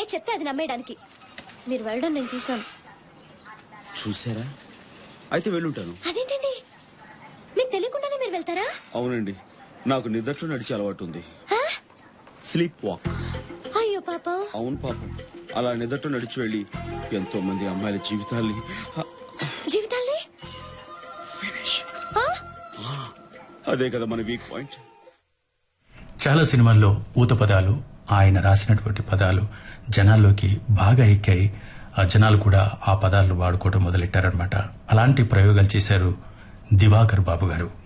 ఏ చెప్తే అది నమ్మేయడానికి మీరు వెళ్ళడం నేను చూసాను చూసారా అయితే వెళ్ళుంటాను అదేంటండి మీకు తెలియకుండానే మీరు వెళ్తారా అవునండి నాకు నిద్రలో నడిచే అలవాటు ఉంది హా? స్లీప్ వాక్ అయ్యో పాపం అవును పాపం అలా నిద్రతో నడిచి వెళ్ళి ఎంతో మంది అమ్మాయిల జీవితాల్ని హ, జీవితాల్ని ఫినిష్ ఆ? అదే కదా మన వీక్ పాయింట్ చాలా సినిమాల్లో ఊత పదాలు ఆయన రాసినటువంటి పదాలు జనాల్లోకి బాగా ఎక్కాయి ఆ జనాలు కూడా ఆ పదాలను వాడుకోవడం మొదలెట్టారనమాట అలాంటి ప్రయోగాలు చేశారు దివాకర్ బాబు గారు